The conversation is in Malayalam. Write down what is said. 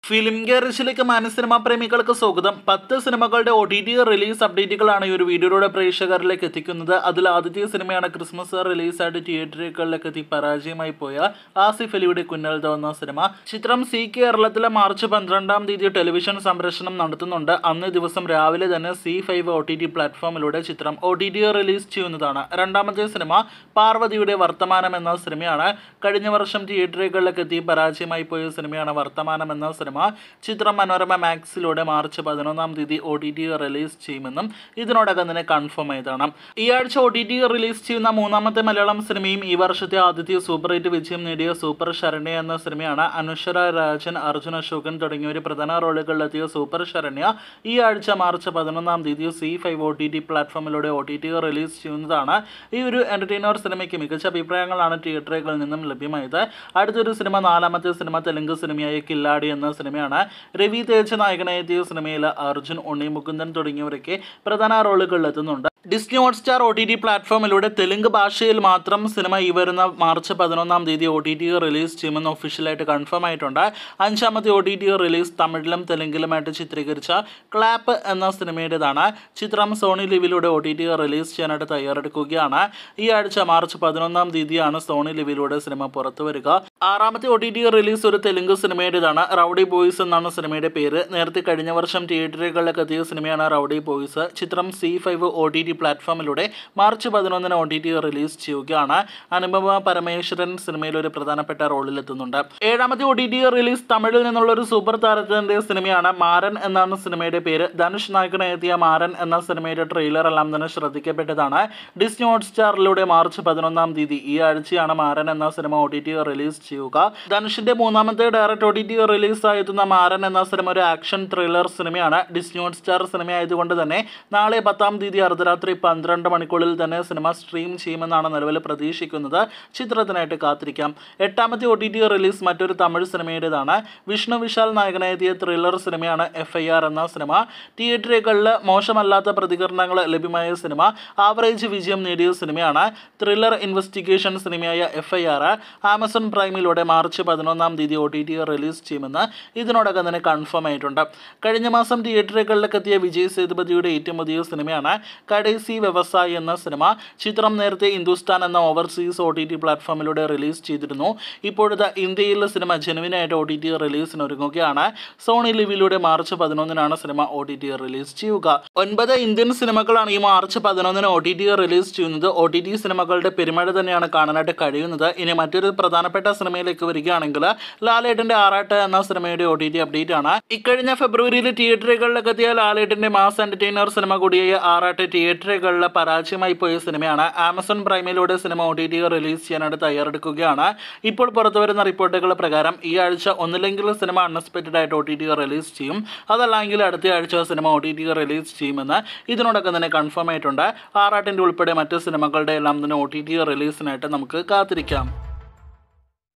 ഫിലിം ഗാരേജിലേക്ക് മാന സിനിമാ പ്രേമികൾക്ക് സ്വാഗതം പത്ത് സിനിമകളുടെ ഒ ടി ടി റിലീസ് അപ്ഡേറ്റുകളാണ് ഈ ഒരു വീഡിയോയുടെ പ്രേക്ഷകരിലേക്ക് എത്തിക്കുന്നത് അതിൽ ആദ്യത്തെ സിനിമയാണ് ക്രിസ്മസ് റിലീസായിട്ട് തിയേറ്ററുകളിലേക്ക് എത്തി പരാജയമായി പോയ ആസിഫ് അലിയുടെ കുന്നൽ തോന്ന സിനിമ ചിത്രം സി കേരളത്തിലെ മാർച്ച് പന്ത്രണ്ടാം തീയതി ടെലിവിഷൻ സംപ്രേഷണം നടത്തുന്നുണ്ട് അന്ന് ദിവസം രാവിലെ തന്നെ Zee five O T T പ്ലാറ്റ്ഫോമിലൂടെ ചിത്രം ഒ ടി ടി റിലീസ് ചെയ്യുന്നതാണ് രണ്ടാമത്തെ സിനിമ പാർവതിയുടെ വർത്തമാനം എന്ന സിനിമയാണ് കഴിഞ്ഞ വർഷം തിയേറ്ററുകളിലേക്ക് എത്തി പരാജയമായി പോയ സിനിമയാണ് വർത്തമാനം എന്ന സിനിമ ചിത്രം മനോരമ മാക്സിലൂടെ മാർച്ച് പതിനൊന്നാം തീയതി ഒ ടി ടി റിലീസ് ചെയ്യുമെന്നും ഇതിനോടകം തന്നെ കൺഫേം ചെയ്താണ് ഈ ആഴ്ച ഒ ടി ടി റിലീസ് ചെയ്യുന്ന മൂന്നാമത്തെ മലയാളം സിനിമയും ഈ വർഷത്തെ ആദ്യത്തെ സൂപ്പർ ഹിറ്റ് വിജയം നേടിയ സൂപ്പർ ശരണ്യ എന്ന സിനിമയാണ് അനുശ്വര രാജൻ അർജുൻ അശോകൻ തുടങ്ങിയവർ പ്രധാന റോളുകളിലെത്തിയ സൂപ്പർ ശരണ്യ ഈ ആഴ്ച മാർച്ച് പതിനൊന്നാം തീയതി Zee five O T T പ്ലാറ്റ്ഫോമിലൂടെ ഒ ടി ടി റിലീസ് ചെയ്യുന്നതാണ് ഈ ഒരു എൻ്റർടൈനർ സിനിമയ്ക്ക് മികച്ച അഭിപ്രായങ്ങളാണ് തിയേറ്ററുകളിൽ നിന്നും ലഭ്യമായത് അടുത്തൊരു സിനിമ നാലാമത്തെ സിനിമ തെലുങ്ക് സിനിമയായ കില്ലാടി എന്ന സിനിമയാണ് രവി തേജ നായകനെത്തിയ സിനിമയിൽ അർജുൻ ഉണ്ണി മുകുന്ദൻ തുടങ്ങിയവരൊക്കെ പ്രധാന റോളുകളിൽ എത്തുന്നുണ്ട് Disney Hotstar O T T പ്ലാറ്റ്ഫോമിലൂടെ തെലുങ്ക് ഭാഷയിൽ മാത്രം സിനിമ ഈ വരുന്ന മാർച്ച് പതിനൊന്നാം തീയതി ഒ ടി ടി റിലീസ് ചെയ്യുമെന്ന് ഒഫീഷ്യലായിട്ട് കൺഫേം ആയിട്ടുണ്ട് അഞ്ചാമത്തെ ഒ ടി ടി റിലീസ് തമിഴിലും തെലുങ്കിലുമായിട്ട് ചിത്രീകരിച്ച ക്ലാപ്പ് എന്ന സിനിമയുടേതാണ് ചിത്രം സോണി ലിവിലൂടെ ഒ ടി ടി റിലീസ് ചെയ്യാനായിട്ട് തയ്യാറെടുക്കുകയാണ് ഈ ആഴ്ച മാർച്ച് പതിനൊന്നാം തീയതിയാണ് സോണി ലിവിലൂടെ സിനിമ പുറത്തു വരിക ആറാമത്തെ ഒ ടി ടി റിലീസ് ഒരു തെലുങ്ക് സിനിമയുടേതാണ് റൗഡി ബോയ്സ് എന്നാണ് സിനിമയുടെ പേര് നേരത്തെ കഴിഞ്ഞ വർഷം തിയേറ്ററുകളിലേക്ക് എത്തിയ സിനിമയാണ് റൗഡി ബോയ്സ് ചിത്രം Zee five O T T പ്ലാറ്റ്ഫോമിലൂടെ മാർച്ച് പതിനൊന്നിന് ഒ ടി ടി റിലീസ് ചെയ്യുകയാണ് അനുപമ പരമേശ്വരൻ സിനിമയിൽ ഒരു പ്രധാനപ്പെട്ട റോളിൽ എത്തുന്നുണ്ട് ഏഴാമത്തെ ഒ ടി ടി റിലീസ് തമിഴിൽ നിന്നുള്ള ഒരു സൂപ്പർ താരത്തിൻ്റെ സിനിമയാണ് മാരൻ എന്നാണ് സിനിമയുടെ പേര് ധനുഷ് നായകനെ എത്തിയ മാരൻ എന്ന സിനിമയുടെ ട്രെയിലർ എല്ലാം തന്നെ ശ്രദ്ധിക്കപ്പെട്ടതാണ് ഡിസ്നി ഹോട്ട്സ്റ്റാറിലൂടെ മാർച്ച് പതിനൊന്നാം തീയതി ഈ ആഴ്ചയാണ് മാരൻ എന്ന സിനിമ ഒ ടി ടി റിലീസ് ചെയ്യുക ധനുഷിന്റെ മൂന്നാമത്തെ direct O T T release ആയെത്തുന്ന മാരൻ എന്ന സിനിമ ഒരു ആക്ഷൻ ത്രില്ലർ സിനിമയാണ് ഡിസ്നി ഹോട്ട്സ്റ്റാർ സിനിമ ആയതുകൊണ്ട് തന്നെ നാളെ പത്താം തീയതി അർദ്ധരാത്രി പന്ത്രണ്ട് മണിക്കൂറിൽ തന്നെ സിനിമ സ്ട്രീം ചെയ്യുമെന്നാണ് നിലവിൽ പ്രതീക്ഷിക്കുന്നത് ചിത്രത്തിനായിട്ട് കാത്തിരിക്കാം എട്ടാമത്തെ ഒ ടി ടി റിലീസ് മറ്റൊരു തമിഴ് സിനിമയുടേതാണ് വിഷ്ണു വിശാൽ നായകനെത്തിയ ത്രില്ലർ സിനിമയാണ് എഫ് ഐ ആർ എന്ന സിനിമ തിയേറ്ററുകളിൽ മോശമല്ലാത്ത പ്രതികരണങ്ങൾ ലഭ്യമായ സിനിമ ആവറേജ് വിജയം നേടിയ സിനിമയാണ് ത്രില്ലർ ഇൻവെസ്റ്റിഗേഷൻ സിനിമയായ എഫ് ഐ ആർ ആമസോൺ പ്രൈമിലൂടെ മാർച്ച് പതിനൊന്നാം തീയതി ഒ ടി ടി റിലീസ് ചെയ്യുമെന്ന് ഇതിനോടകം തന്നെ കൺഫേം ആയിട്ടുണ്ട് കഴിഞ്ഞ മാസം തിയേറ്ററുകളിലേക്ക് എത്തിയ വിജയ് സേതുപതിയുടെ ഏറ്റവും പുതിയ സിനിമയാണ് കടേസി വ്യവസായി എന്ന സിനിമ ചിത്രം നേരത്തെ ഹിന്ദുസ്ഥാൻ എന്ന ഓവർസീസ് ഒ ടി ടി പ്ലാറ്റ്ഫോമിലൂടെ റിലീസ് ചെയ്തിരുന്നു ഇപ്പോഴത്തെ ഇന്ത്യയിലെ സിനിമ ജനുവിനായിട്ട് ഒ ടി ടി റിലീസിന് ഒരുങ്ങുകയാണ് സോണി ലിവിലൂടെ മാർച്ച് പതിനൊന്നിനാണ് സിനിമ ഒ ടി ടി റിലീസ് ചെയ്യുക ഒൻപത് ഇന്ത്യൻ സിനിമകളാണ് ഈ മാർച്ച് പതിനൊന്നിന് ഒ ടി ടി റിലീസ് ചെയ്യുന്നത് ഒ ടി ടി സിനിമകളുടെ പെരുമഴ തന്നെയാണ് കാണാനായിട്ട് കഴിയുന്നത് ഇനി മറ്റൊരു പ്രധാനപ്പെട്ട സിനിമയിലേക്ക് വരികയാണെങ്കിൽ ലാലേട്ടന്റെ ആറാട്ട് എന്ന സിനിമയുടെ ഒ ടി ടി അപ്ഡേറ്റ് ആണ് ഇക്കഴിഞ്ഞ ഫെബ്രുവരിയിൽ തിയേറ്ററുകളിലേക്ക് എത്തിയ ലാലേട്ടന്റെ മാസ് എന്റർടൈനർ സിനിമ കൂടിയായ ആറാട്ട് തിയേറ്ററുകളിൽ പരാജയമായി പോയ സിനിമയാണ് ആമസോൺ പ്രൈമിലൂടെ സിനിമ ഒ ടി ടി റിലീസ് ചെയ്യാനായിട്ട് തയ്യാറെടുക്കുകയാണ് ഇപ്പോൾ പുറത്തു വരുന്ന റിപ്പോർട്ടുകൾ പ്രകാരം ഈ ആഴ്ച ഒന്നില്ലെങ്കിൽ സിനിമ അൺഎക്സ്പെക്റ്റഡ് ആയിട്ട് ഒ ടി ടി റിലീസ് ചെയ്യും അതല്ലെങ്കിൽ അടുത്ത ആഴ്ച സിനിമ ഒ ടി ടി റിലീസ് ചെയ്യുമെന്ന് ഇതിനോടൊക്കെ തന്നെ കൺഫേം ആയിട്ടുണ്ട് ആറാട്ടിൻ്റെ ഉൾപ്പെടെ മറ്റ് സിനിമകളുടെ എല്ലാം തന്നെ ഒ ടി ടി റിലീസിനായിട്ട് നമുക്ക് കാത്തിരിക്കാം